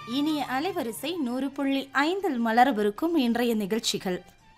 இனிய அலைவரிசை நூறு புள்ளி ஐந்தில் மலரவிருக்கும் இன்றைய நிகழ்ச்சிகள்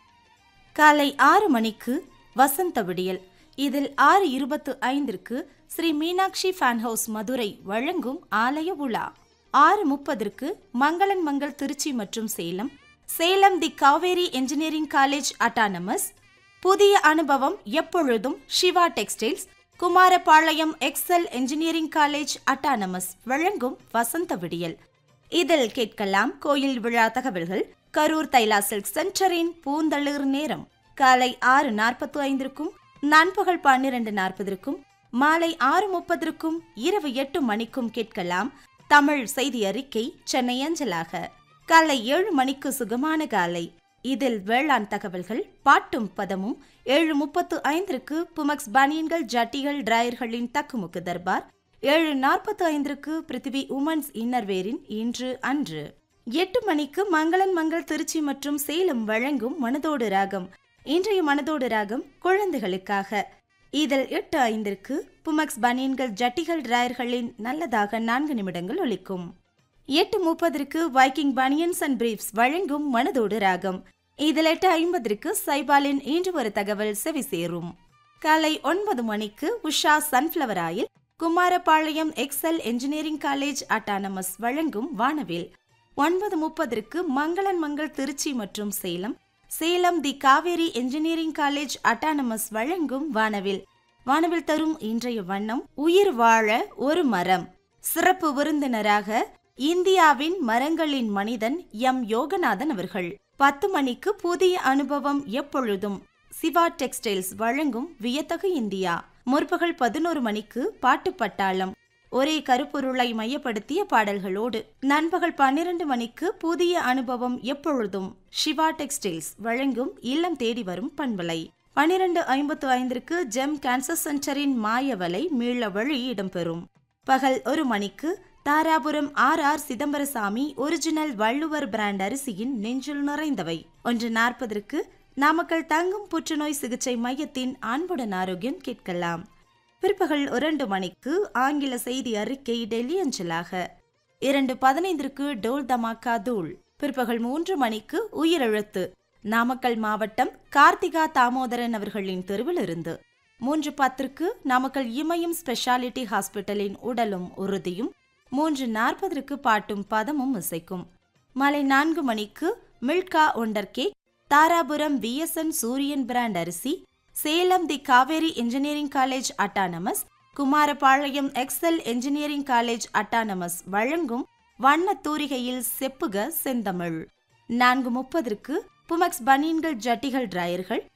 காலை ஆறு மணிக்கு வசந்த விடியல் இதில் ஆறு இருபத்து ஐந்திற்கு ஸ்ரீ மீனாட்சி ஃபேன் ஹவுஸ் மதுரை வழங்கும் ஆலய உலா ஆறு முப்பதற்கு மங்களன் மங்கள் திருச்சி மற்றும் Salem Salem the Kaveri engineering college autonomous புதிய அனுபவம் எப்பொழுதும் Siva textiles Kumarapalayam Excel engineering college autonomous வழங்கும் வசந்த விடியல் இதில் கேட்கலாம் கோயில் விழா தகவல்கள் கரூர் தைலா சில்க் சென்டரின் பூந்தளிர் நேரம் காலை ஆறு நாற்பத்து ஐந்திற்கும் நண்பகல் பன்னிரண்டு நாற்பதற்கும் மாலை ஆறு முப்பதற்கும் இரவு எட்டு மணிக்கும் கேட்கலாம் தமிழ் செய்தி அறிக்கை சென்னை அஞ்சலாக காலை ஏழு மணிக்கு சுகமான காலை இதில் வேளாண் தகவல்கள் பாட்டும் பதமும் ஏழு முப்பத்து ஐந்திற்கு புமக்ஸ் பனியன்கள் ஜட்டிகள் டிராயர்களின் தக்குமுக்கு தர்பார் ஏழு நாற்பத்து ஐந்திற்கு பிருத்திவி உமன்ஸ் இன்னர்வேரின் இன்று அன்று எட்டு மணிக்கு மங்களன் மங்கள் திருச்சி மற்றும் சேலம் வழங்கும் மனதோடு ராகம் இன்றைய மனதோடு ராகம் குழந்தைகளுக்காக இதில் எட்டு ஐந்திற்கு புமக்ஸ் பனியன்கள் ஜட்டிகள் டிராயர்களின் நல்லதாக நான்கு நிமிடங்கள் ஒலிக்கும் எட்டு முப்பதற்கு வைக்கிங் பனியன்ஸ் அண்ட் பிரீப்ஸ் வழங்கும் மனதோடு ராகம் இதில் எட்டு ஐம்பதற்கு சைபாலின் இன்று ஒரு தகவல் செவி சேரும் காலை ஒன்பது மணிக்கு Usha sunflower oil Kumarapalayam Excel engineering college autonomous வழங்கும் வானவில் ஒன்பது முப்பதற்கு மங்களன் மங்கள் திருச்சி மற்றும் Salem Salem the Kaveri engineering college autonomous வழங்கும் வானவில் வானவில் தரும் இன்றைய வண்ணம் உயிர் வாழ ஒரு மரம் சிறப்பு விருந்தினராக இந்தியாவின் மரங்களின் மனிதன் எம் யோகநாதன் அவர்கள் பத்து மணிக்கு புதிய அனுபவம் எப்பொழுதும் சிவா டெக்ஸ்டைல்ஸ் வழங்கும் வியத்தகு இந்தியா முற்பகல் பதினோரு மணிக்கு பாட்டு பட்டாளம் ஒரே கருப்பொருளை மையப்படுத்திய பாடல்களோடு நண்பகல் பன்னிரண்டு மணிக்கு புதிய அனுபவம் எப்பொழுதும் சிவா டெக்ஸ்டைல்ஸ் வழங்கும் இல்லம் தேடி வரும் பண்பலை பன்னிரண்டு ஐம்பத்து ஐந்திற்கு ஜெம் கேன்சர் சென்டரின் மாயவலை மீள வழி இடம்பெறும் பகல் ஒரு மணிக்கு Dharapuram R R Chidambarasamy original Valluvar brand அரிசியின் நெஞ்சில் நிறைந்தவை ஒன்று நாற்பதற்கு நாமக்கல் தங்கும் புற்றுநோய் சிகிச்சை மையத்தின் அன்புடன் ஆரோக்கியம் கேட்கலாம் பிற்பகல் இரண்டு மணிக்கு ஆங்கில செய்தி அறிக்கை டெல்லி அஞ்சலாக இரண்டு பதினைந்திற்கு டோல் தமாக்கா தூள் பிற்பகல் மூன்று மணிக்கு உயிரெழுத்து நாமக்கல் மாவட்டம் கார்த்திகா தாமோதரன் அவர்களின் தெருவில் இருந்து மூன்று பத்திற்கு நாமக்கல் இமயம் ஸ்பெஷாலிட்டி ஹாஸ்பிட்டலின் உடலும் உறுதியும் மூன்று நாற்பதற்கு பாட்டும் பதமும் இசைக்கும் மாலை நான்கு மணிக்கு Milka wonder cake Dharapuram VSN Suriyan brand அரிசி Salem the Kaveri engineering college autonomous Kumarapalayam Excel engineering college autonomous வழங்கும் வண்ண தூரிகையில் செப்புக செந்தமிழ் நான்கு முப்பதற்கு புமக்ஸ் பனியன்கள் ஜட்டிகள் டிராயர்கள்